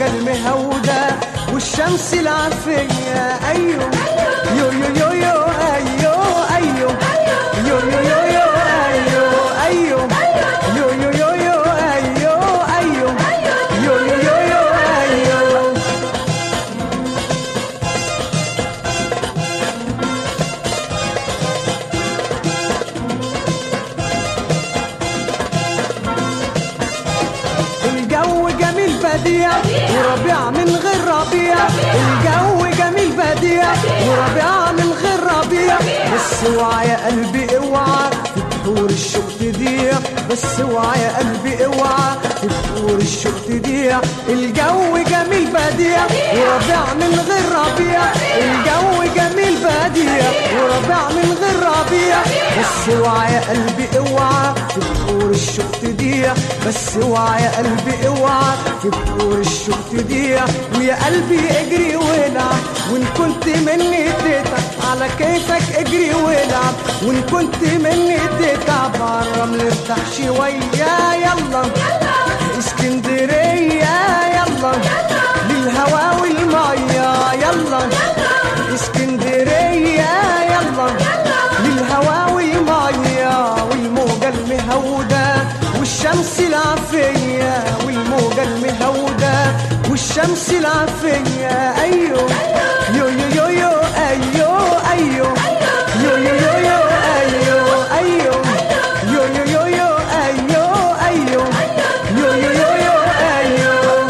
والموجة المهودة والشمس العافية أيوه يو يو يو يو أيوه أيوه يو يو يو يو أيوه أيوه يو يو يو يو أيوه أيوه يو يو يو يو أيوه الجو جميل بديع وربيع من غير ربيع الجو جميل بديع وربيع من غير ربيع بس اوعى يا قلبي اوعى في بحور الشوق تضيع بس اوعى يا قلبي اوعى في بحور الشوق تضيع الجو جميل بديع وربيع من غير ربيع الجو جميل بديع وربيع من غير ربيع بس اوعى يا قلبي اوعى في بحور الشوق تضيع بس اوعى يا قلبي اوعى في بحور الشوق تضيع ويا قلبي اجري والعب وان كنت مني تتعب على كيفك اجري والعب وان كنت مني تتعب على الرمل ارتاح شويه يلا اسكندريه يلا للهوا والميه يلا اسكندريه يلا للهوا والميه والموجه المهوده والشمس العافيه والموجه المهوده والشمس العافيه ايوه يو يو يو يو ايوه ايوه يو يو يو يو ايوه ايوه يو يو يو يو ايوه ايوه يو يو يو يو ايوه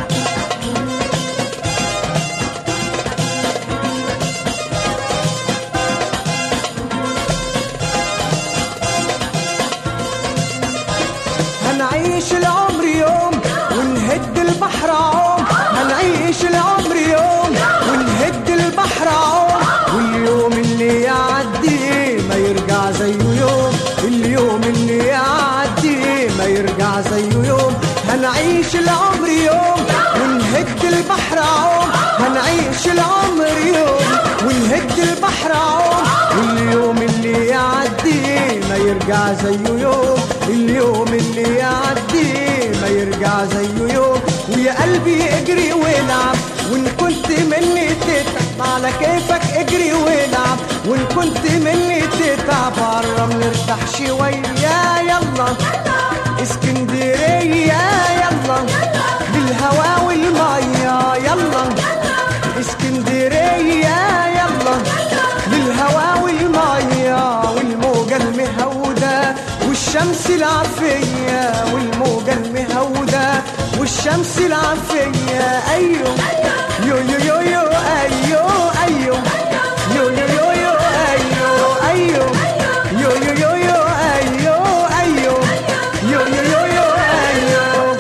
هنعيش العمر يوم ونهد البحر عوم هنعيش العمر يوم ونهد البحر عوم واليوم اللي يعدي ما يرجع زيه يوم اليوم اللي يعدي ما يرجع زيه يوم هنعيش العمر يوم ونهد البحر عوم هنعيش العمر يوم ونهد البحر عوم واليوم اللي يعدي ما يرجع زيه يوم اليوم اللي يعدي ما يرجع زيه يوم ويا قلبي اجري والعب وان كنت مني تتعب على كيفك اجري والعب وان كنت مني تتعب على الرمل ارتاح شويه يلا اسكندريه يلا بالهوا والميه يلا اسكندريه يلا للهوا والميه والموجه المهوده والشمس العافيه والموجه المهوده والشمس العافيه ايوه يو يو يو يو ايوه ايوه يو يو يو يو ايوه ايوه يو يو يو يو ايوه ايوه يو يو يو يو ايوه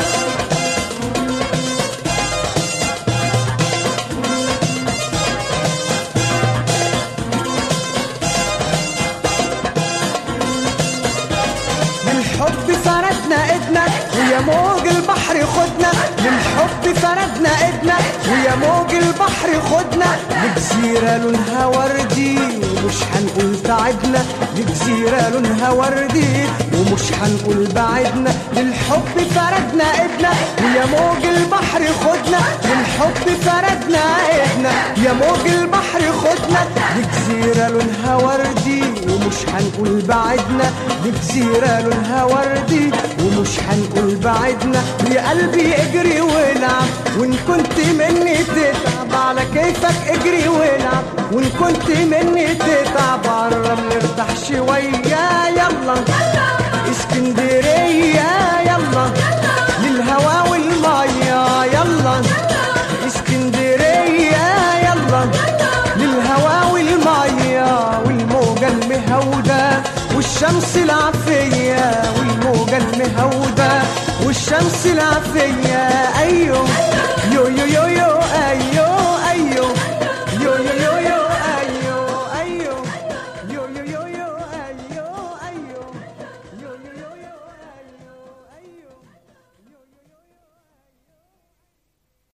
للحب فردنا ايدنا ويا موج البحر خدنا للحب فردنا ايدنا ويا موج البحر خدنا لجزيرة لونها وردي ومش هنقول تعبنا لجزيرة لونها وردي ومش هنقول بعدنا للحب فردنا ايدنا ويا موج البحر خدنا للحب فردنا ايدنا يا موج البحر خدنا لجزيرة لونها وردي ومش هنقول بعدنا لجزيرة لونها وردي ومش هنقول بعدنا يا قلبي اجري والعب وان كنت مني تتعب على كيفك اجري والعب وان كنت مني تتعب على الرمل ارتاح شوية يلا اسكندرية يلا للهوا والمية يلا اسكندرية يلا للهوا والمية والموجة المهودة والشمس العافية والموجة المهودة والشمس العافية أيوه